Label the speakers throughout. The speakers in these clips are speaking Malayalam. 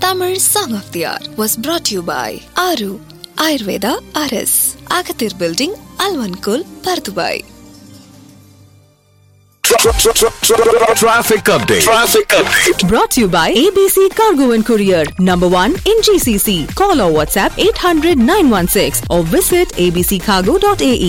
Speaker 1: Tamil Song of the Hour was brought to you by Aru Ayurveda RS, Agathir Building, Alvankul, Pardubai.
Speaker 2: Traffic update. Traffic update.
Speaker 3: Brought to you by ABC Cargo and Courier, number one in GCC. Call or WhatsApp 800 916 or visit abccargo.ae.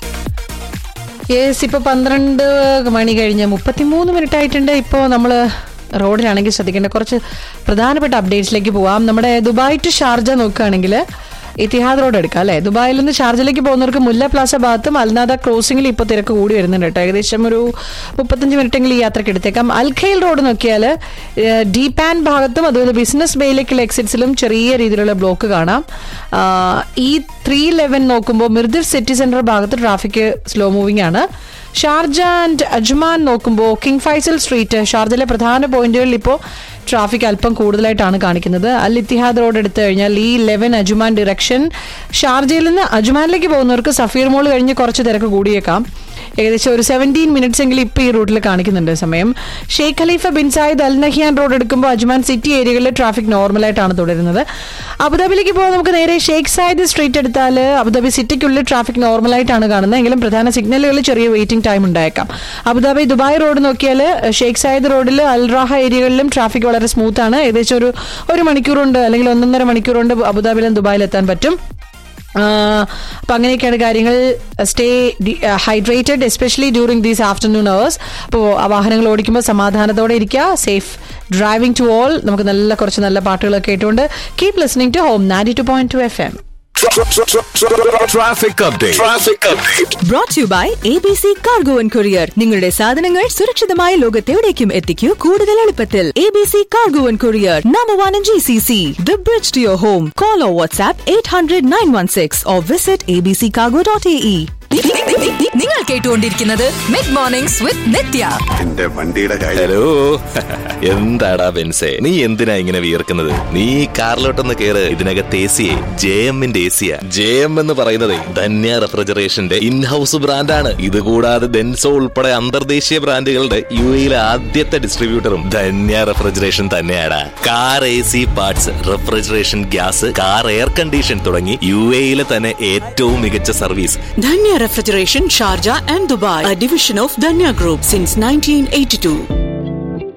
Speaker 4: Yes ഇപ്പൊ പന്ത്രണ്ട് മണി കഴിഞ്ഞ് മുപ്പത്തിമൂന്ന് മിനിറ്റ് ആയിട്ടുണ്ട് ഇപ്പോൾ നമ്മൾ റോഡിലാണെങ്കിൽ ശ്രദ്ധിക്കേണ്ട കുറച്ച് പ്രധാനപ്പെട്ട അപ്ഡേറ്റ്സിലേക്ക് പോവാം നമ്മുടെ ദുബായ് ടു ഷാർജ നോക്കുകയാണെങ്കിൽ ഇത്തിഹാദ് റോഡ് എടുക്കാം അല്ലേ ദുബായിൽ നിന്ന് ഷാർജയിലേക്ക് പോകുന്നവർക്ക് മുല്ല പ്ലാസ ഭാഗത്തും അൽനാദ ക്രോസിംഗിൽ ഇപ്പോൾ തിരക്ക് കൂടി വരുന്നുണ്ട് കേട്ടോ ഏകദേശം ഒരു മുപ്പത്തഞ്ച് മിനിറ്റെങ്കിലും ഈ യാത്രയ്ക്ക് എടുത്തേക്കാം അൽഖൈൽ റോഡ് നോക്കിയാൽ ഡി പാൻ ഭാഗത്തും അതുപോലെ ബിസിനസ് ബേയിലേക്കുള്ള എക്സിറ്റ്സിലും ചെറിയ രീതിയിലുള്ള ബ്ലോക്ക് കാണാം ആ, ഈ ത്രീ ലെവൻ നോക്കുമ്പോൾ മിർദിർ സിറ്റി സെന്റർ ഭാഗത്ത് ട്രാഫിക് സ്ലോ മൂവിംഗ് ആണ് ഷാർജ ആൻഡ് അജ്മാൻ നോക്കുമ്പോൾ കിങ് ഫൈസൽ സ്ട്രീറ്റ് ഷാർജയിലെ പ്രധാന പോയിന്റുകളിൽ ഇപ്പോൾ ട്രാഫിക് അല്പം കൂടുതലായിട്ടാണ് കാണിക്കുന്നത് അൽ ഇത്തിഹാദ് റോഡ് എടുത്തു കഴിഞ്ഞാൽ ഈ ലെവൻ അജുമാൻ ഡിറക്ഷൻ ഷാർജയിൽ നിന്ന് അജുമാനിലേക്ക് പോകുന്നവർക്ക് സഫീർ മോൾ കഴിഞ്ഞ് കുറച്ച് തിരക്ക് കൂടിയേക്കാം ഏകദേശം ഒരു സെവൻറ്റീൻ മിനിറ്റ്സ് എങ്കിലും ഇപ്പോൾ ഈ റൂട്ടിൽ കാണിക്കുന്നുണ്ട് സമയം Sheikh Khalifa bin Zayed al Nahyan road എടുക്കുമ്പോൾ അജ്മാൻ സിറ്റി ഏരിയകളിൽ ട്രാഫിക് നോർമലായിട്ടാണ് തുടരുന്നത് അബുദാബിയിലേക്ക് പോകാൻ നമുക്ക് നേരെ ഷെയ്ഖ് സായിദ് സ്ട്രീറ്റ് എടുത്താൽ അബുദാബി സിറ്റിക്കുള്ളിൽ ട്രാഫിക് നോർമലായിട്ടാണ് കാണുന്നത് എങ്കിലും പ്രധാന സിഗ്നലുകളിൽ ചെറിയ വെയിറ്റിംഗ് ടൈം ഉണ്ടായേക്കാം അബുദാബി ദുബായ് റോഡ് നോക്കിയാൽ ഷെയ്ഖ് സായിദ് റോഡിൽ അൽറാഹ ഏരിയകളിലും ട്രാഫിക് വളരെ സ്മൂത്ത് ആണ് ഏകദേശം ഒരു ഒരു മണിക്കൂറുണ്ട് അല്ലെങ്കിൽ ഒന്നൊന്നര മണിക്കൂറുണ്ട് അബുദാബിയിലും ദുബായിൽ എത്താൻ പറ്റും അപ്പം അങ്ങനെയൊക്കെയാണ് കാര്യങ്ങൾ stay hydrated especially during these afternoon hours അപ്പോൾ ആ വാഹനങ്ങൾ ഓടിക്കുമ്പോൾ സമാധാനത്തോടെ ഇരിക്കുക സേഫ് ഡ്രൈവിംഗ് ടു ഓൾ നമുക്ക് നല്ല കുറച്ച് നല്ല പാട്ടുകളൊക്കെ കേട്ടുകൊണ്ട് keep listening to home ninety two point two F M
Speaker 2: Traffic update. Traffic update.
Speaker 3: Brought to you by ABC Cargo and Courier. നിങ്ങളുടെ സാധനങ്ങൾ സുരക്ഷിതമായ ലോകത്തെവിടേക്കും എത്തിക്കൂ കൂടുതൽ എളുപ്പത്തിൽ ABC Cargo and Courier, number one in GCC. The bridge to your home. Call or WhatsApp 800 916 or visit abccargo.ae. നിങ്ങൾ കേട്ടുകൊണ്ടിരിക്കുന്നത് മിഡ് മോർണിംഗ്സ് വിത്ത് നിത്യ
Speaker 5: എന്റെ വണ്ടിയുടെ കാര്യം
Speaker 2: ഹലോ എന്താടാ ബെൻസേ നീ എന്തിനാ ഇങ്ങനെ വിയർക്കുന്നത് നീ ഈ കാറിലോട്ടൊന്ന് കേറ് ഇതിനകത്ത് എ സിയെ ജെ എമ്മിന്റെ എ സിയാ ജെ എം എന്ന് പറയുന്നത് ധന്യ റെഫ്രിജറേഷന്റെ ഇൻഹൌസ് ബ്രാൻഡാണ് ഇത് കൂടാതെ ഡെൻസോ ഉൾപ്പെടെ അന്തർദേശീയ ബ്രാൻഡുകളുടെ യു എയിലെ ആദ്യത്തെ ഡിസ്ട്രിബ്യൂട്ടറും ധന്യ റെഫ്രിജറേഷൻ തന്നെയാടാ car A C parts refrigeration gas car air condition തുടങ്ങി യു എയിലെ തന്നെ ഏറ്റവും മികച്ച service
Speaker 6: Dhanya Refrigeration, Sharjah and Dubai, a division of Dhanya Group since 1982.